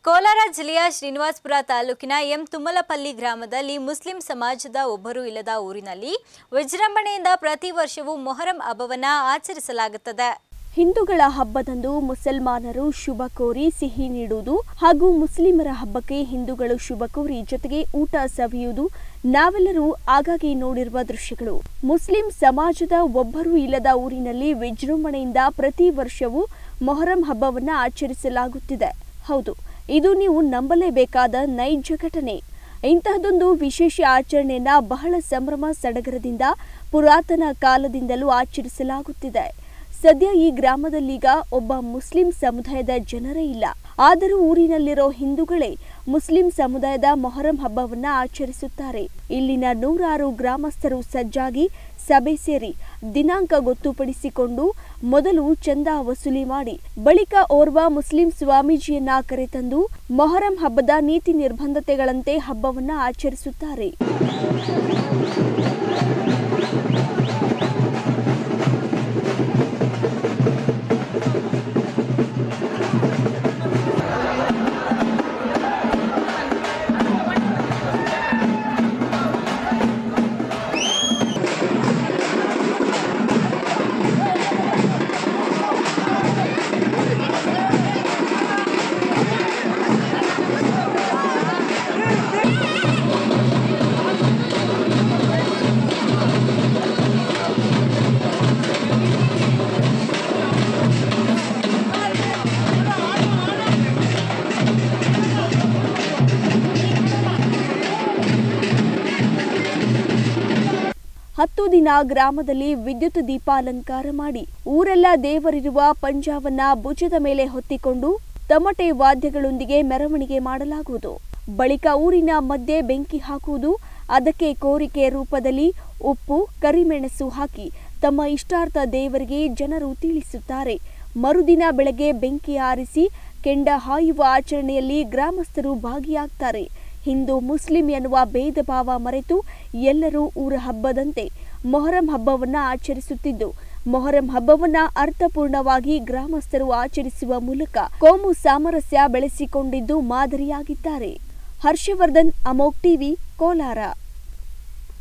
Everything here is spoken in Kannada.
ಕೋಲಾರ ಜಿಲ್ಲೆಯ ಶ್ರೀನಿವಾಸಪುರ ತಾಲೂಕಿನ ಎಂ ತುಮ್ಮಲಪಲ್ಲಿ ಗ್ರಾಮದಲ್ಲಿ ಮುಸ್ಲಿಂ ಸಮಾಜದ ಒಬ್ಬರು ಇಲ್ಲದ ಊರಿನಲ್ಲಿ ವಿಜೃಂಭಣೆಯಿಂದ ಪ್ರತಿ ವರ್ಷವೂ ಮೊಹರಂ ಹಬ್ಬವನ್ನ ಆಚರಿಸಲಾಗುತ್ತದೆ ಹಿಂದೂಗಳ ಹಬ್ಬದಂದು ಮುಸಲ್ಮಾನರು ಶುಭ ಕೋರಿ ಸಿಹಿ ನೀಡುವುದು ಹಾಗೂ ಮುಸ್ಲಿಮರ ಹಬ್ಬಕ್ಕೆ ಹಿಂದೂಗಳು ಶುಭ ಕೋರಿ ಜೊತೆಗೆ ಊಟ ಸವಿಯುವುದು ನಾವೆಲ್ಲರೂ ಆಗಾಗ್ಗೆ ನೋಡಿರುವ ದೃಶ್ಯಗಳು ಮುಸ್ಲಿಂ ಸಮಾಜದ ಒಬ್ಬರೂ ಇಲ್ಲದ ಊರಿನಲ್ಲಿ ವಿಜೃಂಭಣೆಯಿಂದ ಪ್ರತಿ ವರ್ಷವೂ ಮೊಹರಂ ಹಬ್ಬವನ್ನ ಆಚರಿಸಲಾಗುತ್ತಿದೆ ಹೌದು ಇದು ನೀವು ನಂಬಲೇಬೇಕಾದ ನೈಜ ಘಟನೆ ಇಂತಹದೊಂದು ವಿಶೇಷ ಆಚರಣೆಯನ್ನ ಬಹಳ ಸಂಭ್ರಮ ಸಡಗರದಿಂದ ಪುರಾತನ ಕಾಲದಿಂದಲೂ ಆಚರಿಸಲಾಗುತ್ತಿದೆ ಸದ್ಯ ಈ ಗ್ರಾಮದಲ್ಲೀಗ ಒಬ್ಬ ಮುಸ್ಲಿಂ ಸಮುದಾಯದ ಜನರೇ ಇಲ್ಲ ಆದರೂ ಊರಿನಲ್ಲಿರೋ ಹಿಂದೂಗಳೇ ಮುಸ್ಲಿಂ ಸಮುದಾಯದ ಮೊಹರಂ ಹಬ್ಬವನ್ನ ಆಚರಿಸುತ್ತಾರೆ ಇಲ್ಲಿನ ನೂರಾರು ಗ್ರಾಮಸ್ಥರು ಸಜ್ಜಾಗಿ ಸಭೆ ಸೇರಿ ದಿನಾಂಕ ಗೊತ್ತುಪಡಿಸಿಕೊಂಡು ಮೊದಲು ಚಂದ ವಸೂಲಿ ಮಾಡಿ ಬಳಿಕ ಓರ್ವ ಮುಸ್ಲಿಂ ಸ್ವಾಮೀಜಿಯನ್ನ ಕರೆತಂದು ಮೊಹರಂ ಹಬ್ಬದ ನೀತಿ ನಿರ್ಬಂಧತೆಗಳಂತೆ ಹಬ್ಬವನ್ನ ಆಚರಿಸುತ್ತಾರೆ ಹತ್ತು ದಿನ ಗ್ರಾಮದಲ್ಲಿ ವಿದ್ಯುತ್ ದೀಪಾಲಂಕಾರ ಮಾಡಿ ಊರೆಲ್ಲ ದೇವರಿರುವ ಪಂಜಾವನ್ನ ಭುಜದ ಮೇಲೆ ಹೊತ್ತಿಕೊಂಡು ತಮಟೆ ವಾದ್ಯಗಳೊಂದಿಗೆ ಮೆರವಣಿಗೆ ಮಾಡಲಾಗುವುದು ಬಳಿಕ ಊರಿನ ಮಧ್ಯೆ ಬೆಂಕಿ ಹಾಕುವುದು ಅದಕ್ಕೆ ಕೋರಿಕೆ ರೂಪದಲ್ಲಿ ಉಪ್ಪು ಕರಿಮೆಣಸು ಹಾಕಿ ತಮ್ಮ ಇಷ್ಟಾರ್ಥ ದೇವರಿಗೆ ಜನರು ತಿಳಿಸುತ್ತಾರೆ ಮರುದಿನ ಬೆಳಗ್ಗೆ ಬೆಂಕಿ ಆರಿಸಿ ಕೆಂಡ ಹಾಯುವ ಆಚರಣೆಯಲ್ಲಿ ಗ್ರಾಮಸ್ಥರು ಭಾಗಿಯಾಗ್ತಾರೆ ಹಿಂದೂ ಮುಸ್ಲಿಂ ಎನ್ನುವ ಭೇದ ಭಾವ ಮರೆತು ಎಲ್ಲರೂ ಊರ ಹಬ್ಬದಂತೆ ಮೊಹರಂ ಹಬ್ಬವನ್ನ ಆಚರಿಸುತ್ತಿದ್ದು ಮೊಹರಂ ಹಬ್ಬವನ್ನ ಅರ್ಥಪೂರ್ಣವಾಗಿ ಗ್ರಾಮಸ್ಥರು ಆಚರಿಸುವ ಮೂಲಕ ಕೋಮು ಸಾಮರಸ್ಯ ಬೆಳೆಸಿಕೊಂಡಿದ್ದು ಮಾದರಿಯಾಗಿದ್ದಾರೆ ಹರ್ಷವರ್ಧನ್ ಅಮೋಕ್ ಟಿವಿ ಕೋಲಾರ